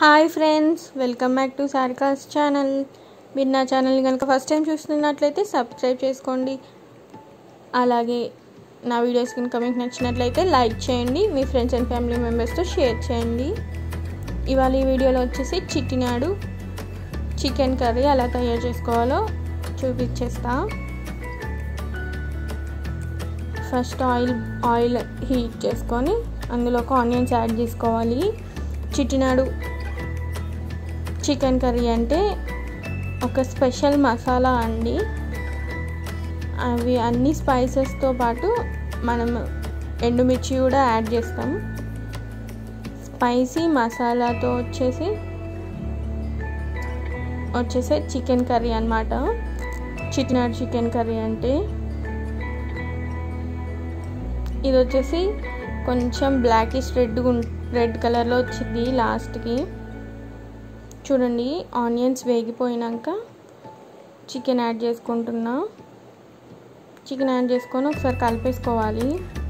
hi friends welcome back to Sarika's channel మీరు నా ఛానల్ని కనుక ఫస్ట్ టైం చూస్తున్నట్లయితే సబ్స్క్రైబ్ చేసుకోండి అలాగే నా వీడియోస్ కనుక మీకు నచ్చినట్లయితే లైక్ చేయండి మీ ఫ్రెండ్స్ అండ్ ఫ్యామిలీ మెంబర్స్తో షేర్ చేయండి ఇవాళ ఈ వీడియోలో వచ్చేసి చిట్టినాడు చికెన్ కర్రీ ఎలా తయారు చేసుకోవాలో చూపించేస్తా ఫస్ట్ ఆయిల్ ఆయిల్ హీట్ చేసుకొని అందులోకి ఆనియన్స్ యాడ్ చేసుకోవాలి చిట్టినాడు చికెన్ కర్రీ అంటే ఒక స్పెషల్ మసాలా అండి అవి అన్ని స్పైసెస్తో పాటు మనం ఎండుమిర్చి కూడా యాడ్ చేస్తాం స్పైసీ మసాలాతో వచ్చేసి వచ్చేసి చికెన్ కర్రీ అనమాట చిట్నాడు చికెన్ కర్రీ అంటే ఇది వచ్చేసి కొంచెం బ్లాకిష్ రెడ్ రెడ్ కలర్లో వచ్చింది లాస్ట్కి చూడండి ఆనియన్స్ వేగిపోయినాక చికెన్ యాడ్ చేసుకుంటున్నా చికెన్ యాడ్ చేసుకొని ఒకసారి కలిపేసుకోవాలి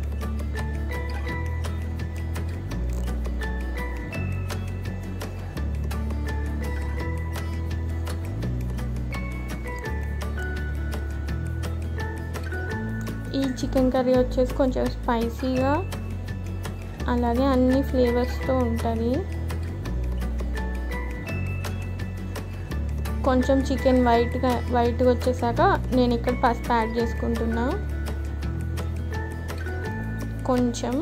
ఈ చికెన్ కర్రీ వచ్చేసి కొంచెం స్పైసీగా అలాగే అన్ని ఫ్లేవర్స్తో ఉంటుంది కొంచెం చికెన్ వైట్గా వైట్గా వచ్చేసాక నేను ఇక్కడ పసుపు యాడ్ చేసుకుంటున్నా కొంచెం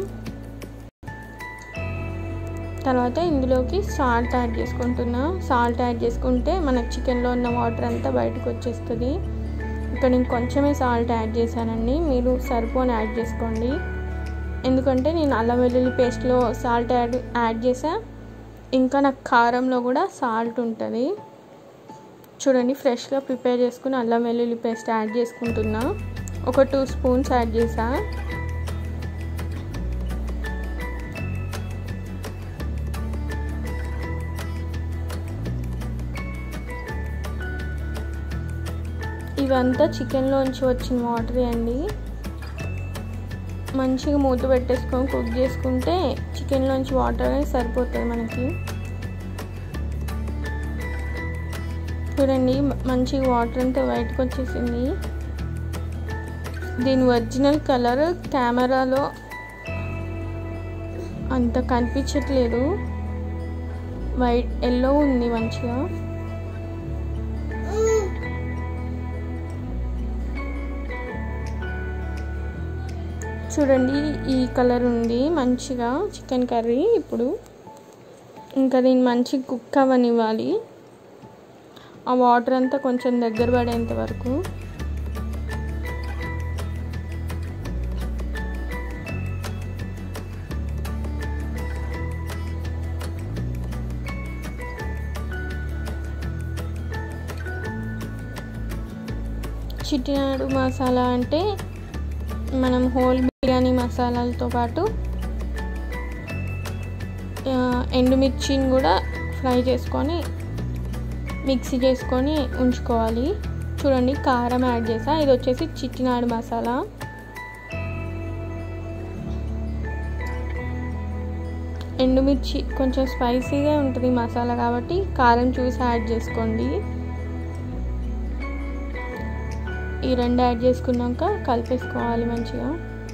తర్వాత ఇందులోకి సాల్ట్ యాడ్ చేసుకుంటున్నా సాల్ట్ యాడ్ చేసుకుంటే మనకు చికెన్లో ఉన్న వాటర్ అంతా బయటకు వచ్చేస్తుంది ఇక్కడ నేను కొంచెమే సాల్ట్ యాడ్ చేశానండి మీరు సరిపోని యాడ్ చేసుకోండి ఎందుకంటే నేను అల్లం వెల్లుల్లి పేస్ట్లో సాల్ట్ యాడ్ యాడ్ చేసా ఇంకా నాకు కారంలో కూడా సాల్ట్ ఉంటుంది చూడండి ఫ్రెష్గా ప్రిపేర్ చేసుకుని అల్లం వెల్లుల్లి పేస్ట్ యాడ్ చేసుకుంటున్నా ఒక టూ స్పూన్స్ యాడ్ చేసా ఇవంతా చికెన్లోంచి వచ్చిన వాటరే అండి మంచిగా మూత పెట్టేసుకొని కుక్ చేసుకుంటే చికెన్లోంచి వాటర్ అనేది సరిపోతుంది మనకి చూడండి మంచిగా వాటర్ అంతా బయటకు వచ్చేసింది దీని ఒరిజినల్ కలర్ కెమెరాలో అంత కనిపించట్లేదు వైట్ ఎల్లో ఉంది మంచిగా చూడండి ఈ కలర్ ఉంది మంచిగా చికెన్ కర్రీ ఇప్పుడు ఇంకా దీన్ని మంచిగా కుక్ అవ్వనివ్వాలి ఆ వాటర్ అంతా కొంచెం దగ్గర పడేంత వరకు చిట్టినాడు మసాలా అంటే మనం హోల్ బిర్యానీ మసాలాలతో పాటు ఎండుమిర్చిని కూడా ఫ్రై చేసుకొని మిక్సీ చేసుకొని ఉంచుకోవాలి చూడండి కారం యాడ్ చేసా ఇది వచ్చేసి చిట్టినాడు మసాలా ఎండుమిర్చి కొంచెం స్పైసీగా ఉంటుంది మసాలా కాబట్టి కారం చూసి యాడ్ చేసుకోండి ఈ రెండు యాడ్ చేసుకున్నాక కలిపేసుకోవాలి మంచిగా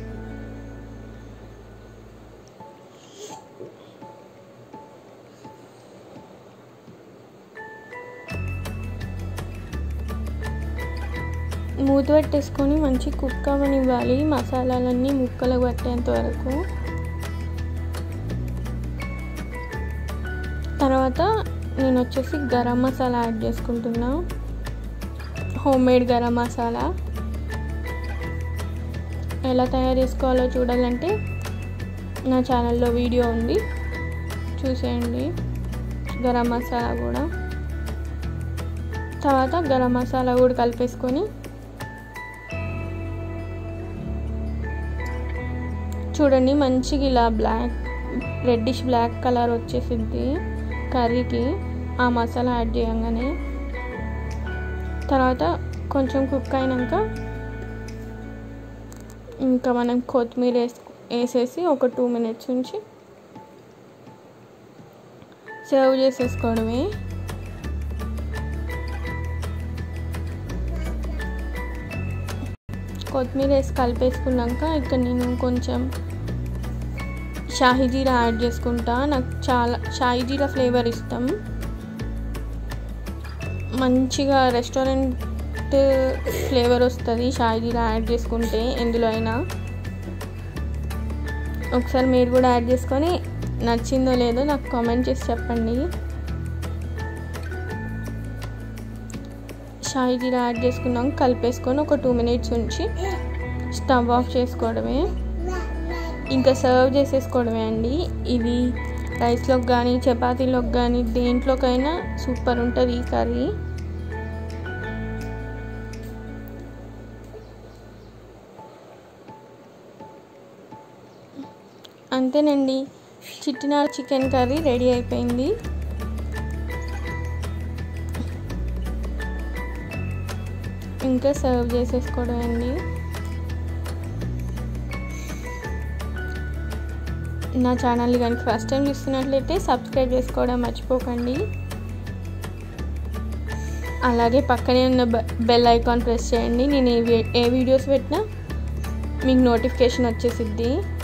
మూత పెట్టేసుకొని మంచి కుక్ అవ్వనివ్వాలి మసాలాలన్నీ ముక్కలకు పట్టేంత వరకు తర్వాత నేను వచ్చేసి గరం మసాలా యాడ్ చేసుకుంటున్నా హోమ్ మేడ్ గరం మసాలా ఎలా తయారు చేసుకోవాలో చూడాలంటే నా ఛానల్లో వీడియో ఉంది చూసేయండి గరం మసాలా కూడా తర్వాత గరం మసాలా కూడా కలిపేసుకొని చూడండి మంచిగా ఇలా బ్లాక్ రెడ్డిష్ బ్లాక్ కలర్ వచ్చేసింది కర్రీకి ఆ మసాలా యాడ్ చేయగానే తర్వాత కొంచెం కుక్ అయినాక ఇంకా మనం కొత్తిమీర వేసి వేసేసి ఒక టూ మినిట్స్ ఉంచి సర్వ్ చేసేసుకోవడమే కొత్తిమీర వేసి కలిపేసుకున్నాక ఇక్కడ నేను కొంచెం షాహీ జీరా యాడ్ చేసుకుంటా నాకు చాలా షాహీ జీరా ఫ్లేవర్ ఇష్టం మంచిగా రెస్టారెంట్ ఫ్లేవర్ వస్తుంది షాహీ జీరా యాడ్ చేసుకుంటే ఎందులో అయినా ఒకసారి మీరు కూడా యాడ్ చేసుకొని నచ్చిందో లేదో నాకు కామెంట్ చేసి చెప్పండి షాయి జీరా యాడ్ చేసుకున్నాక కలిపేసుకొని ఒక టూ మినిట్స్ ఉంచి స్టవ్ ఆఫ్ చేసుకోవడమే ఇంకా సర్వ్ చేసేసుకోవడమే అండి ఇది రైస్లోకి కానీ చపాతీలోకి కానీ దేంట్లోకైనా సూపర్ ఉంటుంది ఈ కర్రీ అంతేనండి చిట్టినాడు చికెన్ కర్రీ రెడీ అయిపోయింది ఇంకా సర్వ్ చేసేసుకోవడం అండి నా ఛానల్ని కనుక ఫస్ట్ టైం చూస్తున్నట్లయితే సబ్స్క్రైబ్ చేసుకోవడం మర్చిపోకండి అలాగే పక్కనే ఉన్న బెల్ ఐకాన్ ప్రెస్ చేయండి నేను ఏ ఏ వీడియోస్ పెట్టినా మీకు నోటిఫికేషన్ వచ్చేసిద్ది